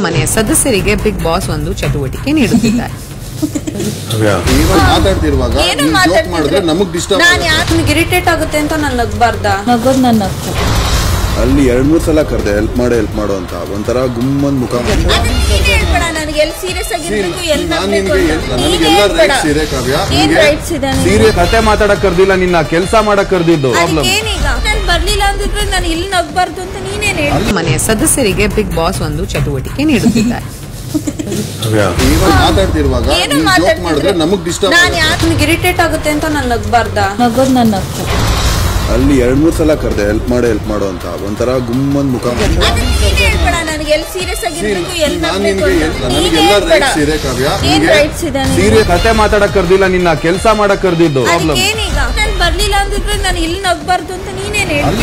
ಮನೆಯ ಸದಸ್ಯರಿಗೆ big boss ಒಂದು ಚಟುವಟಿಕೆ ನೀಡುತ್ತಿದ್ದಾರೆ ಇವಾಗ ಮಾತಾಡ್ತಿರುವಾಗ ಏನು ನೀವು ಜೋಕ್ ಮಾಡಿದ್ರೆ ಮಾತಾಡ್ತಿದ್ರೆ ನಮಗ್ ಡಿಸ್ಟರ್ಬ್ ನಾನು ಯಾಕೆ ಇರಿಟೇಟ್ ಆಗುತ್ತೆ ಅಂತ ನಾನು ನಗ್ಬಾರ್ದ ನಗೋದ್ ನನ್ನ ಅಕ್ಕ ಅಲ್ಲಿ ಎರಡ್ ಮೂರ್ ಸಲ ಕರ್ದೆ ಹೆಲ್ಪ್ ಮಾಡು ಹೆಲ್ಪ್ ಮಾಡು ಅಂತ ಒಂಥರ ಗುಮ್ಮನ್ ಮುಖ ಮಾಡಿ ಹೇಳ್ಬೇಡ ನನಗೆ ಎಲ್ಲಿ ಸೀರಿಯಸ್ ಆಗಿರ್ಬೇಕು ಎಲ್ಲಿ ನಾನ್ ನಗ್ಬೇಕು ನಿನ್ಗೆ ಅಂತ. ನನಗೆ ನೀನ್ ಎಲ್ಲ ಹೇಳ್ಬೇಡ. ರೈಟ್ಸ್ ಇದೆ ಕಾವ್ಯ ಏನ್ ನಿನ್ಗೆ ರೈಟ್ಸ್ ಇದೆ ನಿನ್ಗೆ? ಸೀರೆ ಕತೆ ಮಾತಾಡಕ್ ಕರ್ದಿಲ್ಲ ನಿನ್ನ ಕೆಲ್ಸ ಮಾಡಕ್ ಕರ್ದಿದ್ದು ಪ್ರಾಬ್ಲಮ್ ಅದಕ್ಕೇನೀಗ ನಾನು ಬರ್ಲಿಲ್ಲ ಅಂದಿದ್ರೆ ನಾನು ಇಲ್ಲಿ ನಗ್ಬಾರ್ದು ಅಂತ ನೀನೇನ್ ಹೇಳಿ ಮನೆಯ ಸದಸ್ಯರಿಗೆ ಬಿಗ್ ಬಾಸ್ ಒಂದು ಚಟುವಟಿಕೆ ನೀಡುತ್ತಿದ್ದಾರೆ ಇವಾಗ ಮಾತಾಡ್ತಿರುವಾಗ ಏನು ನೀವು ಜೋಕ್ ಮಾಡಿದ್ರೆ ಮಾತಾಡ್ತಿದ್ರೆ ನಮಗ್ ಡಿಸ್ಟರ್ಬ್ ನಾನು ಯಾಕೆ ಇರಿಟೇಟ್ ಆಗುತ್ತೆ ಅಂತ ನಾನು ನಗ್ಬಾರ್ದ ನಗೋದ್ ನನ್ನ ಅಕ್ಕ ಅಲ್ಲಿ ಎರಡ್ ಮೂರ್ ಸಲ ಕರ್ದೆ ಹೆಲ್ಪ್ ಮಾಡು ಹೆಲ್ಪ್ ಮಾಡು ಅಂತ ಒಂಥರ ಗುಮ್ಮನ್ ಮುಖ ಮಾಡಿ ನೀನ್ ಹೇಳ್ಬೇಡ ನನಗೆ ಎಲ್ಲಿ ಸೀರಿಯಸ್ ಆಗಿರ್ಬೇಕು ಎಲ್ಲಿ ನಾನ್ ನಗ್ಬೇಕು ನಿನ್ಗೆ ಅಂತ. ನನಗೆ ನೀನ್ ಎಲ್ಲ ಹೇಳ್ಬೇಡ. ರೈಟ್ಸ್ ಇದೆ ಕಾವ್ಯ ಏನ್ ನಿನ್ಗೆ ರೈಟ್ಸ್ ಇದೆ ನಿನ್ಗೆ? ಸೀರೆ ಕತೆ ಮಾತಾಡಕ್ ಕರ್ದಿಲ್ಲ ನಿನ್ನ ಕೆಲ್ಸ ಮಾಡಕ್ ಕರ್ದಿದ್ದು ಪ್ರಾಬ್ಲಮ್ ಅದಕ್ಕೇನೀಗ ನಾನು ಬರ್ಲಿಲ್ಲ ಅಂದಿದ್ರೆ ನಾನು ಇಲ್ಲಿ ನಗ್ಬಾರ್ದು ಅಂತ ನೀನೇನ್ ಹೇಳಿ